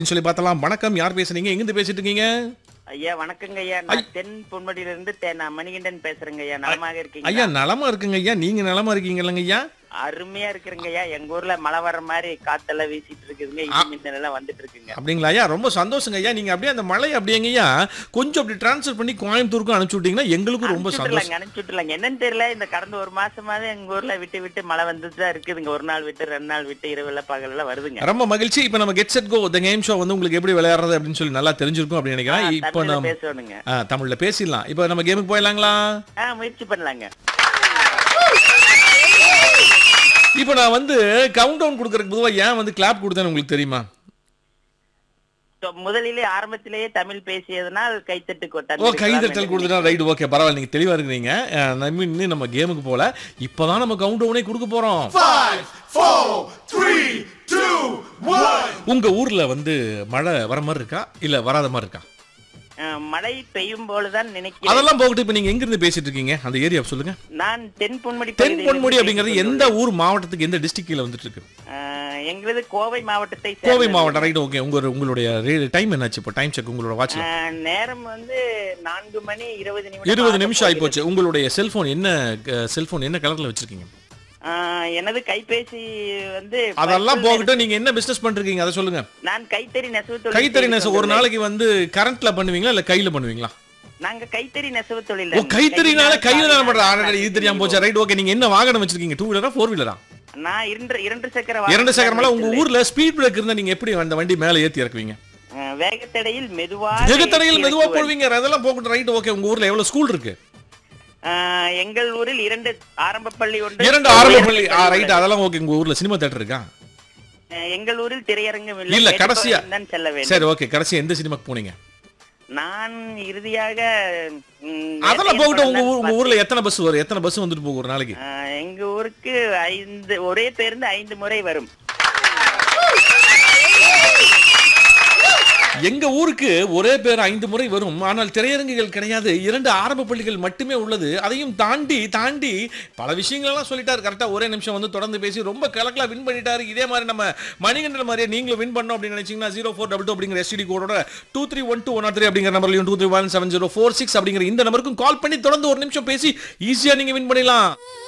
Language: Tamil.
சொல்லி பார்த்தலாம் வணக்கம் யார் பேசுறீங்க எங்கிருந்து பேசிட்டு இருக்கீங்க ஐயா வணக்கங்க ஐயா நான் தென் பொன்முடியில இருந்து தே- நான் மணிகண்டன் பேசுறேங்க ஐயா நலமாக இருக்கீங்க ஐயா நலமா இருக்குங்க ஐயா நீங்க நலமா இருக்கீங்க இல்லைங்க ஐயா அருமையா இருக்கிறங்க ஐயா எங்க ஊர்ல மழை வர்ற மாதிரி காத்தெல்லாம் வீசிட்டு இருக்குதுங்க இடி மின்னல் எல்லாம் வந்துட்டு இருக்குங்க அப்படிங்களா ஐயா ரொம்ப சந்தோஷங்க ஐயா நீங்க அப்படியே அந்த மலை அப்படியேங்க ஐயா கொஞ்சம் அப்படி டிரான்ஸ்ஃபர் பண்ணி கோயம்புத்தூருக்கும் அனுப்பிச்சு விட்டீங்கன்னா எங்களுக்கும் ரொம்ப சந்தோஷம் அனுப்பிச்சுட்டுலாங்க அனுப்பிச்சுட்டுலாங்க என்னன்னு தெரியல இந்த கடந்த ஒரு மாசமாவது எங்க ஊர்ல விட்டு விட்டு மழை வந்துட்டு தான் இருக்குதுங்க ஒரு நாள் விட்டு ரெண்டு நாள் விட்டு இரவுல பகல்ல வருதுங்க ரொம்ப மகிழ்ச்சி இப்போ நம்ம get set go the game show வந்து உங்களுக்கு எப்படி விளையாடுறது அப்படின்னு சொல்லி நல்லா தெரிஞ்சிருக்கும் அப்படின்னு நினைக்கிறேன் இப்போ தமிழ்ல நம்ம பேசணுங்க ஆ, தமிழ்ல பேசிடலாம் இப்போ நம்ம கேமுக்கு போயிடலாங்களா ஆ முயற்சி பண்ணலாங்க இப்போ நான் வந்து கவுண்ட் டவுன் கொடுக்கறதுக்கு பொதுவாக ஏன் வந்து கிளாப் கொடுத்தேன்னு உங்களுக்கு தெரியுமா So, முதலிலே ஆரம்பத்திலேயே தமிழ் பேசியதனால் கைத்தட்டு ஓ கொட்டாங்க கைதட்டல் கொடுத்துட்டா ரைட் ஓகே பரவாயில்ல நீங்க தெளிவா இருக்கிறீங்க அஹ், நம்ம இன்னும் நம்ம கேமுக்கு போல இப்பதான் நம்ம கவுண்ட் டவுனே கொடுக்க போறோம் Five, four, three, two, one. உங்க ஊர்ல வந்து மழை வர மாதிரி இருக்கா இல்ல வராத மாதிரி இருக்கா மழை பெய்யும் போலதான் நினைக்கிறேன் அதெல்லாம் போகட்டும் இப்ப நீங்க எங்க இருந்து பேசிட்டு இருக்கீங்க அந்த ஏரியா சொல்லுங்க நான் தென் பொன்முடி தென் பகுதியிலிருந்து பொன்முடி அப்படிங்கிறது பேசிக் எந்த ஊர் மாவட்டத்துக்கு எந்த டிஸ்ட்ரிக்ட்ல வந்துட்டு இருக்கு ஆஹ் எங்களது கோவை மாவட்டத்தை கோவை சேர்ந்தது. மாவட்டம் ரைட் ஓகே உங்க உங்களுடைய டைம் என்னாச்சு இப்போ டைம் செக் உங்களோட வாட்ச்ல ஆஹ் நேரம் வந்து நான்கு மணி இருபது நிமிடம் இருபது ஆகப் நிமிஷம் ஆகி போகிறது. போச்சு உங்களுடைய செல்போன் என்ன செல்போன் என்ன கலர்ல வச்சிருக்கீங்க ஆஹ் எனது கைபேசி வந்து அதெல்லாம் பர்பிள் போகட்டும் நீங்க என்ன பிசினஸ் பண்றீங்க அதை சொல்லுங்க நிற- நான் கைத்தறி நெசவு தொழில் கைத்தறி செய்து நெசவு ஒரு கொண்டுள்ளேன். நாளைக்கு வந்து கரண்ட்ல பண்ணுவீங்களா இல்ல கையில பண்ணுவீங்களா நாங்க கைத்தறி நெசவு தொழில் ஓ கைத்தறினால கையில தான் பண்ற ஆல்ரெடி இது தெரியாம போச்சா ரைட் ஓகே நீங்க என்ன வாகனம் வச்சிருக்கீங்க டூ வீலரா ஃபோர் வீலரா நான் இரண்டு இரண்டு சக்கர இரண்டு சக்கரமெல்லாம் உங்க வாகனம் ஊர்ல ஸ்பீட் பிரேக் இருந்தா நீங்க எப்படி அந்த வண்டி மேல ஏத்தி இறக்குவீங்க ஆஹ் வேகத்தடையில் மெதுவா ஜெகத்தடையில் மெதுவா போடுவீங்க அதெல்லாம் போகட்டும் ரைட் ஓகே உங்க ஊர்ல எவ்வளவு ஸ்கூல் இருக்கு ஆஹ் எங்கள் ஊரில் இரண்டு ஆரம்ப பள்ளி ஒன்று இரண்டு ஆரம்ப பள்ளி உயர்நிலைப் பள்ளி ரைட் அதெல்லாம் ஓகே உங்க ஊர்ல சினிமா தேட்டர் இருக்கா ஆஹ் எங்கள் ஊரில் திரையரங்கம் இல்ல, இல்லை கடைசியா- மேட்டுப்பாளையம் தான் செல்ல வேண்டும் சரி ஓகே கடைசி எந்த சினிமாக்கு போனீங்க நான் இறுதியாக ம், அதெல்லாம் வேட்டையன் போகட்டும் உங்க படம் ஊர் தான் உங்க ஊர்ல எத்தனை பஸ் வரும் எத்தனை பஸ் வந்துட்டு போகும் ஒரு நாளைக்கு பார்த்தேன். ஆஹ் எங்க ஊருக்கு ஐந்து ஒரே பேருந்து ஐந்து முறை வரும் எங்க ஊருக்கு ஒரே பேர் ஐந்து முறை வரும் ஆனால் திரையரங்குகள் கிடையாது இரண்டு ஆரம்ப பள்ளிகள் மட்டுமே உள்ளது அதையும் தாண்டி தாண்டி பல விஷயங்களெல்லாம் சொல்லிட்டாரு கரெக்டா ஒரே நிமிஷம் வந்து தொடர்ந்து பேசி ரொம்ப கலக்கலா வின் பண்ணிட்டாரு இதே மாதிரி நம்ம மணிகண்டன் மாதிரியே நீங்களும் வின் பண்ணோம் அப்படின்னு நினைச்சீங்கன்னா ஜீரோ ஃபோர் டபுள் டூ அப்படிங்கிற எஸ்டி கோடோட two three one two one three அப்படிங்கிற நம்பர்லையும் two three one seven zero four six அப்படிங்கிற இந்த நம்பருக்கும் கால் பண்ணி தொடர்ந்து ஒரு நிமிஷம் பேசி ஈஸியா நீங்க வின் பண்ணிடலாம்